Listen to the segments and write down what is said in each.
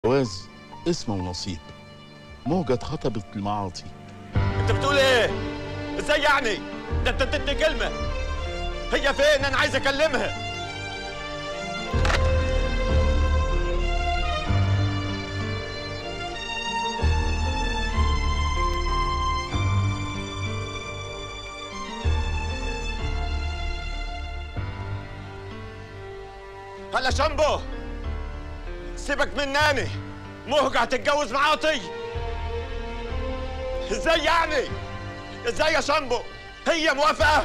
جواز اسمه ونصيب موجة خطبت المعاطي انت بتقول ايه؟ ازاي يعني؟ ده انت اديتني كلمة هي فين؟ انا عايز اكلمها هلا شامبو سيبك من ناني مهجة هتتجوز معاطي ازاي يعني؟ ازاي يا شامبو؟ هي موافقة؟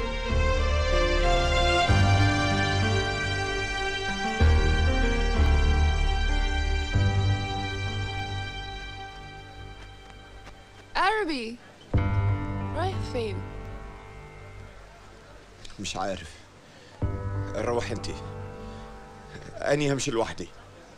عربي رايح فين؟ مش عارف روح انتي اني همشي لوحدي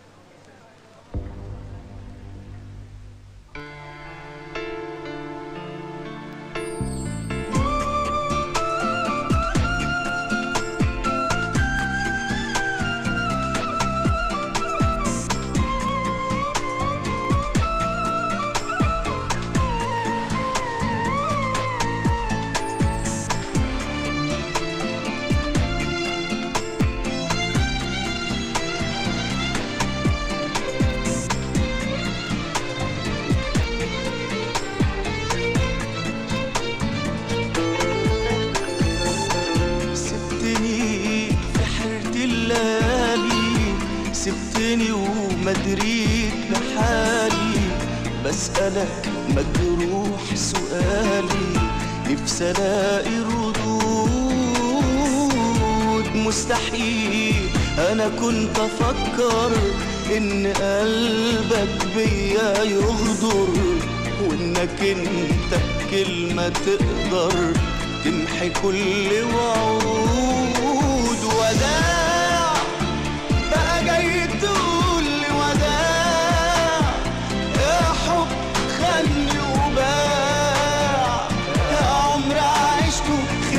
سبتني في حيرة الليالي سبتني وما دريت بحالي بسألك مجروح سؤالي نفسي الاقي ردود مستحيل انا كنت افكر ان قلبك بيا يغدر وانك انت بكلمة تقدر تمحي كل وعود وداع بقى جاي تقول لي وداع يا حب خلني وباع يا عمر عشته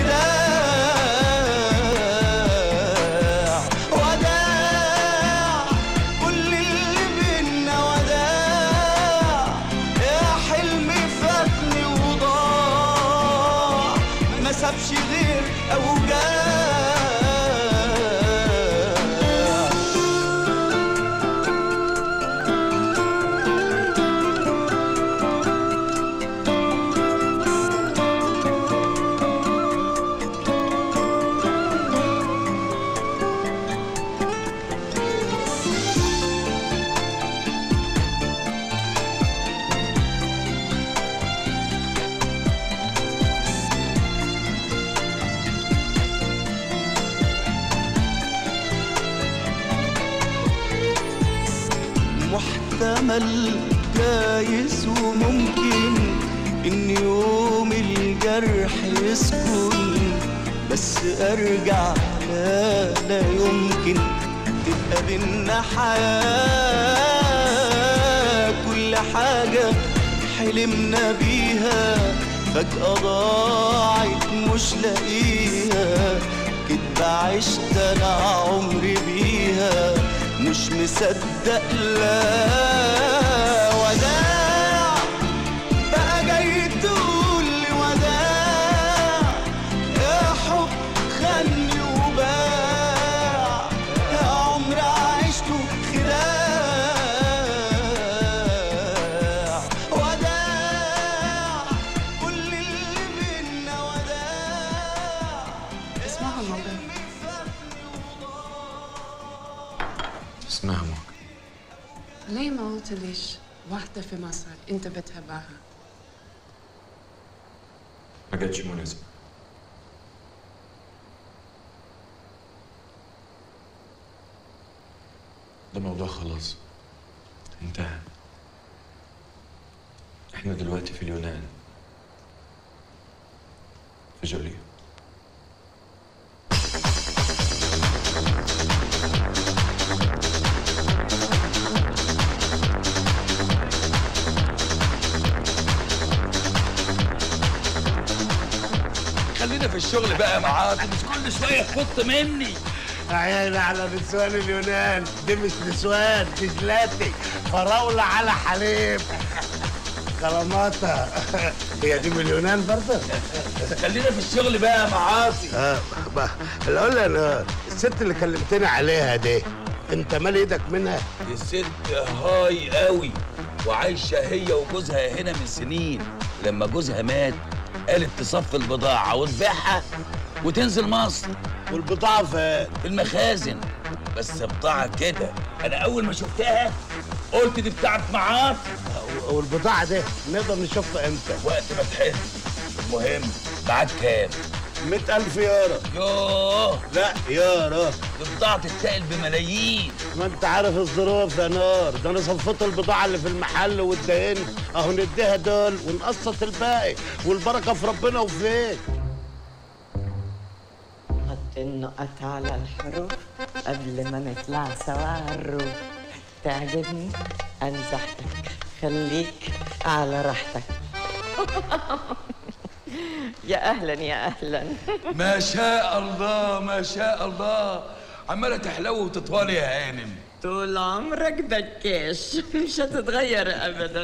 خداع وداع كل اللي بينا وداع يا حلمي فاتني وضاع ما سابش غير اوجاع محتمل جايز وممكن ان يوم الجرح يسكن بس ارجع لا لا يمكن تبقى بينا حياة كل حاجة حلمنا بيها فجأة ضاعت مش لاقيها كدبة عشت انا عمري بيها مش مصدق لا وداع بقى جاي تقول لي وداع يا حب خلني وباع يا عمر عشته خداع وداع كل اللي بينا وداع اسمعها الموضوع اسمها موك ليه ما قلتليش واحدة في مصر أنت بتحبها ما جاتش مناسبة ده موضوع خلاص انتهى احنا دلوقتي في اليونان في جوليا خلينا في الشغل بقى يا معاذ مش كل شويه تحط مني عيني على نسوان اليونان دي مش نسوان دي جلاتي فراولة على حليب كلاماتا هي دي من اليونان برضه؟ خلينا في الشغل بقى يا معاصي اه بقى اقول انا الست اللي كلمتني عليها دي انت مال ايدك منها؟ دي ست هاي قوي وعايشه هي وجوزها هنا من سنين لما جوزها مات قالت تصفي البضاعه وتبيعها وتنزل مصر والبضاعة فين؟ في المخازن بس بضاعه كده انا اول ما شفتها قلت دي بتاعت معاصي والبضاعة دي نقدر نشوفها امتى؟ وقت ما تحب المهم بعد كام 100000 يورو يوه لا يورو دي بضاعه تتسائل بملايين ما انت عارف الظروف يا نار ده انا صفيت البضاعة اللي في المحل واتدهنت اهو نديها دول ونقسط الباقي والبركة في ربنا وفيك حط النقط على الحروف قبل ما نطلع سوا على الروف تعجبني انزحتك خليك على راحتك يا اهلا يا اهلا ما شاء الله ما شاء الله عماله تحلو وتطولي يا هانم طول عمرك بكاش مش هتتغير ابدا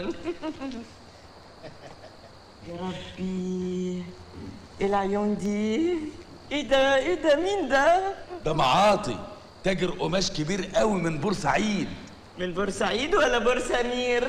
يا ربي ايه العيون دي ايه ده ايه ده مين ده ده معاطي تاجر قماش كبير قوي من بورسعيد من بورسعيد ولا بورسمير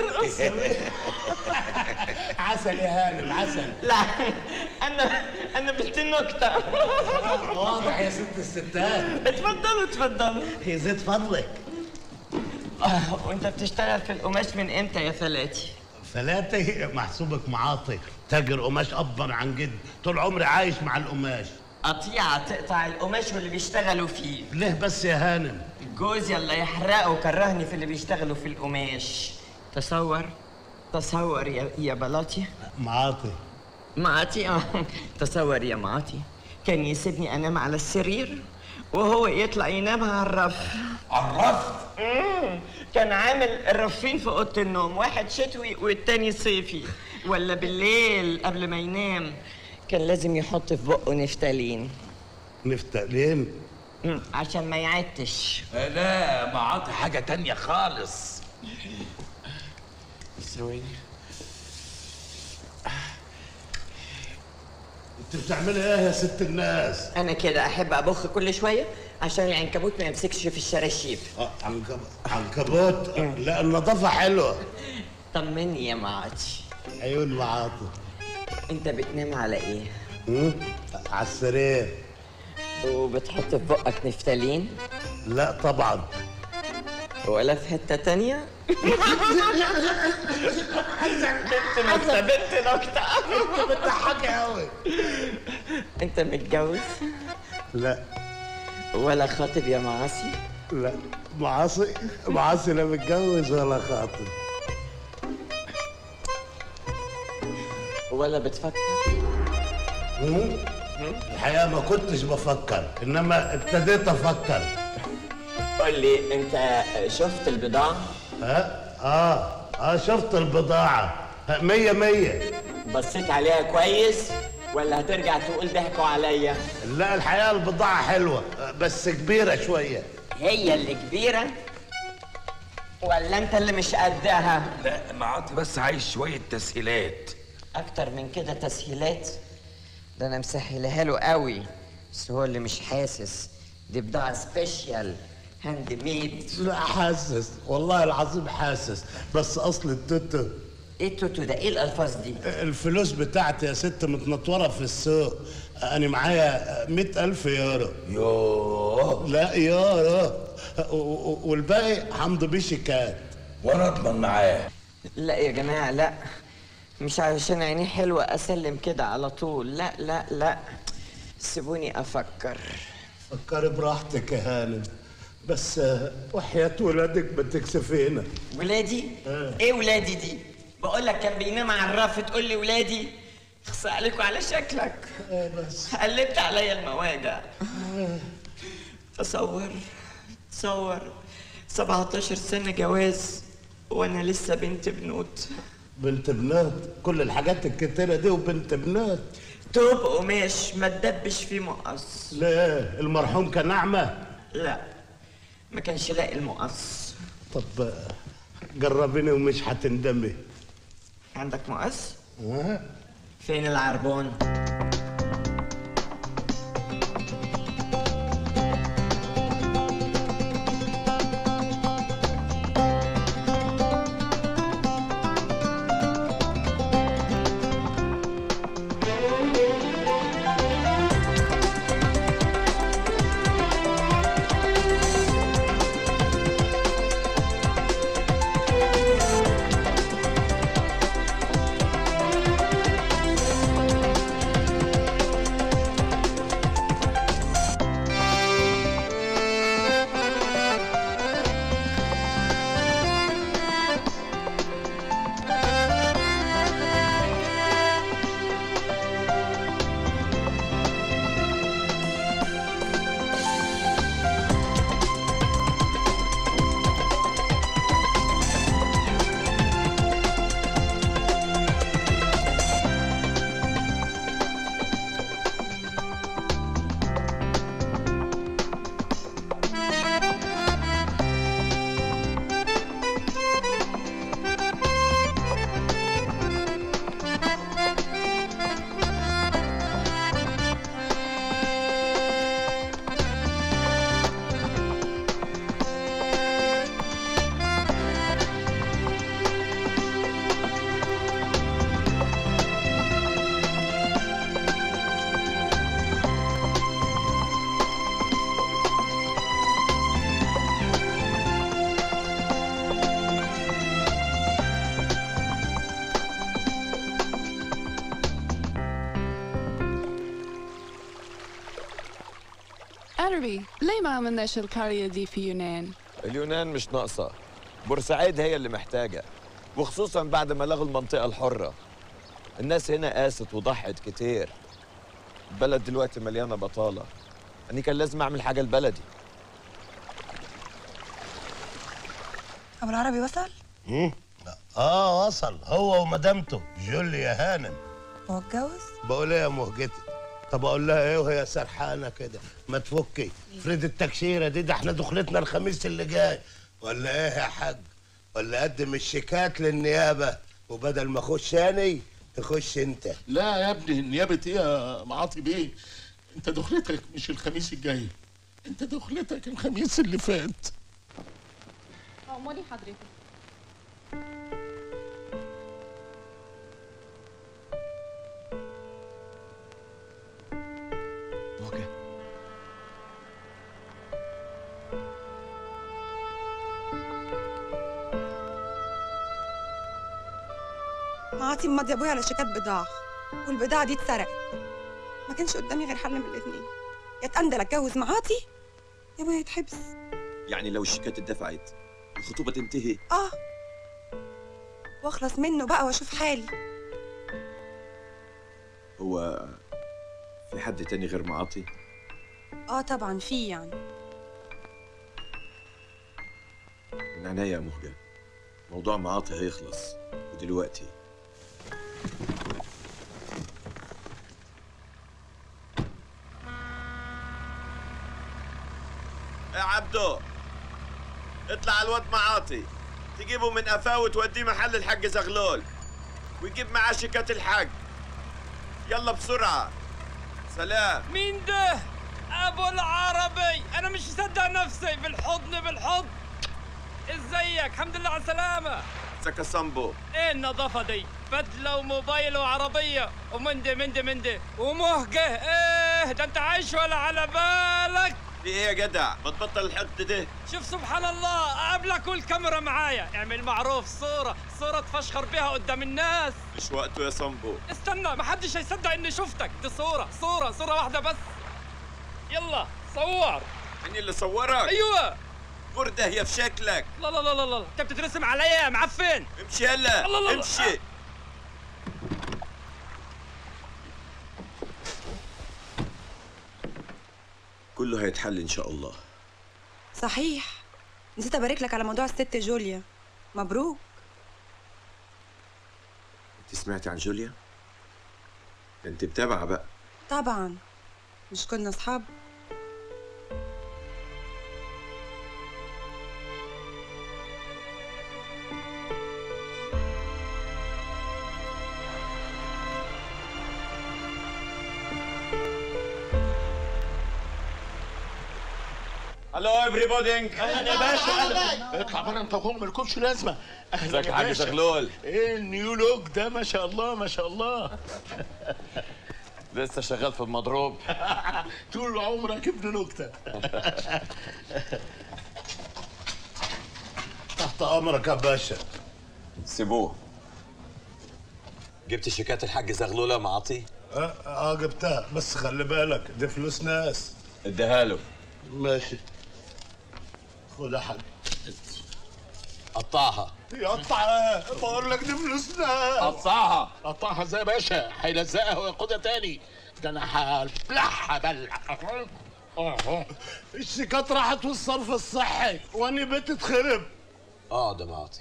عسل يا هانم عسل لا انا انا بنت نكته واضح يا ست الستات اتفضلوا اتفضلوا يزيد فضلك آه، وانت بتشتغل في القماش من امتى يا فلاتي فلاتي محسوبك معاطي تاجر قماش ابا عن جد طول عمري عايش مع القماش قطيعة تقطع القماش واللي بيشتغلوا فيه ليه بس يا هانم جوزي الله يحرقه كرهني في اللي بيشتغلوا في القماش تصور تصور يا يا بلاطي معاطي معاتي اه تصور يا معاتي كان يسيبني انام على السرير وهو يطلع ينام على الرف عرفت مم. كان عامل الرفين في اوضه النوم واحد شتوي والتاني صيفي ولا بالليل قبل ما ينام كان لازم يحط في بقه نفتالين نفتقلين مم. عشان ما يعتش لا معاطي حاجه تانية خالص ثواني انت بتعملي ايه يا ست الناس؟ انا كده احب ابخ كل شويه عشان العنكبوت ما يمسكش في الشراشيب اه عنكب... عنكبوت لا النظافة حلوة طمني يا معاتي عيون معاطي انت بتنام على ايه مم؟ على السرير وبتحط في بقك نفتالين لا طبعا ولا في حته تانية بنت نكته بنت نكته بتضحكي قوي انت متجوز لا ولا خاطب يا معاصي لا معاصي معاصي لا متجوز ولا خاطب ولا بتفكر مم؟ الحقيقة ما كنتش بفكر إنما ابتديت أفكر قول لي انت شفت البضاعه ها؟ آه آه شفت البضاعة ها، مية مية بصيت عليها كويس ولا هترجع تقول ضحكوا عليا لا الحقيقة البضاعة حلوة آه، بس كبيرة شوية هي اللي كبيره ولا انت اللي مش قدها لا معاطي بس عايز شويه تسهيلات اكتر من كده تسهيلات ده انا مسهلها له قوي بس هو اللي مش حاسس دي بضاعه سبيشال هاند ميد لا حاسس والله العظيم حاسس بس أصل التوتو ايه التوتو ده ايه الالفاظ دي الفلوس بتاعتي يا ست متنطورة في السوق أنا معايا مئة ألف يورو يوه لا يورو و- و- والباقي همضي بيه شيكات وانا اضمن معاه لا يا جماعه لا مش علشان عينيه حلوه اسلم كده على طول لا لا لا سيبوني افكر فكري براحتك يا هانم بس آه، وحياة ولادك ما تكسفينا ولادي ايه ولادي دي بقول لك كان بينام على الرف تقول لي ولادي اخصى عليكوا على شكلك بس قلبت عليا المواجع تصور تصور 17 سنة جواز وانا لسه بنت بنوت بنت بنات كل الحاجات الكتيرة دي وبنت بنات توب قماش ما تدبش فيه مقص ليه المرحوم كان أعمى لا ما كانش لاقي المقص طب آه، جربيني ومش هتندمي عندك مقص؟ فين العربون؟ عربي ليه ما عملناش القرية دي في يونان؟ اليونان مش ناقصة بورسعيد هي اللي محتاجة وخصوصا بعد ما لغوا المنطقة الحرة الناس هنا قاست وضحت كتير البلد دلوقتي مليانة بطالة أني كان لازم أعمل حاجة لبلدي ابو العربي وصل اه وصل هو ومدامته جوليا هانم هو اتجوز بقول ايه يا مهجتي طب اقول لها ايه وهي سرحانه كده ما تفكي فريد التكشيره دي ده احنا دخلتنا الخميس اللي جاي ولا ايه يا حاج ولا قدم الشيكات للنيابه وبدل ما اخش اني تخش انت لا يا ابني نيابة ايه يا معاطي بيه انت دخلتك مش الخميس الجاي انت دخلتك الخميس اللي فات أموري حضرتك مواجهة عاطي ماضي ابويا على شيكات بضاعه والبضاعه دي اتسرقت ما كانش قدامي غير حل من الاثنين يا اتأندل اتجوز معاطي يا ابويا يتحبس يعني لو الشيكات اتدفعت الخطوبة تنتهي اه واخلص منه بقى واشوف حالي هو في حد تاني غير معاطي اه طبعا في يعني من عينيا يا مهجة موضوع معاطي هيخلص ودلوقتي يا عبدو اطلع الواد معاطي تجيبه من قفاه وتوديه محل الحاج زغلول ويجيب معاه شيكات الحاج يلا بسرعة سلام مين ده؟ ابو العربي انا مش مصدق نفسي بالحضن بالحضن ازيك الحمد لله على السلامة ازيك يا صنبو ايه النظافة دي بدلة وموبايل وعربية ومندي مندي مندي ومهجة ايه ده انت عايش ولا على بالك في ايه يا جدع ما تبطل الحقد ده شوف سبحان الله اقابلك والكاميرا معايا اعمل معروف صورة صورة تفشخر بيها قدام الناس مش وقته يا صنبو استنى محدش هيصدق اني شفتك دي صورة صورة صورة واحدة بس يلا صور مين اللي صورك ايوه بردة هي في شكلك لا لا لا لا لا انت بتترسم عليا يا معفن امشي يلا الله الله. امشي كله هيتحل ان شاء الله صحيح نسيت ابارك لك على موضوع الست جوليا مبروك انت سمعتي عن جوليا ده انت متابعه بقى طبعا مش كنا اصحاب هلو ايفري بودي اهلا يا باشا اهلا اطلع بره انت وهم مالكمش لازمه اهلا ازيك يا حاج باشا. زغلول ايه النيو لوك ده ما شاء الله ما شاء الله لسه شغال في المضروب طول عمرك ابن نكته تحت امرك يا باشا سيبوه جبت شيكات الحاج زغلوله معاطي اه, آه جبتها بس خلي بالك دي فلوس ناس اديها له ماشي خد يا حاج قطعها يقطع ايه بقول لك دي فلوس ناس قطعها قطعها ازاي يا باشا هيلزقها وياخدها تاني ده انا هبلعها بلع اه الشيكات راحت والصرف الصحي واني بيت اتخرب اقعد يا معاطي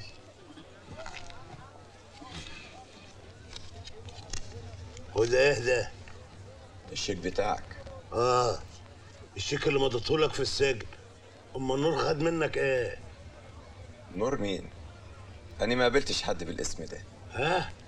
وده ايه ده؟ الشيك بتاعك اه الشيك اللي مضيتهولك في السجن اما نور خد منك ايه؟ نور مين؟ أنا ما قابلتش حد بالاسم ده ها؟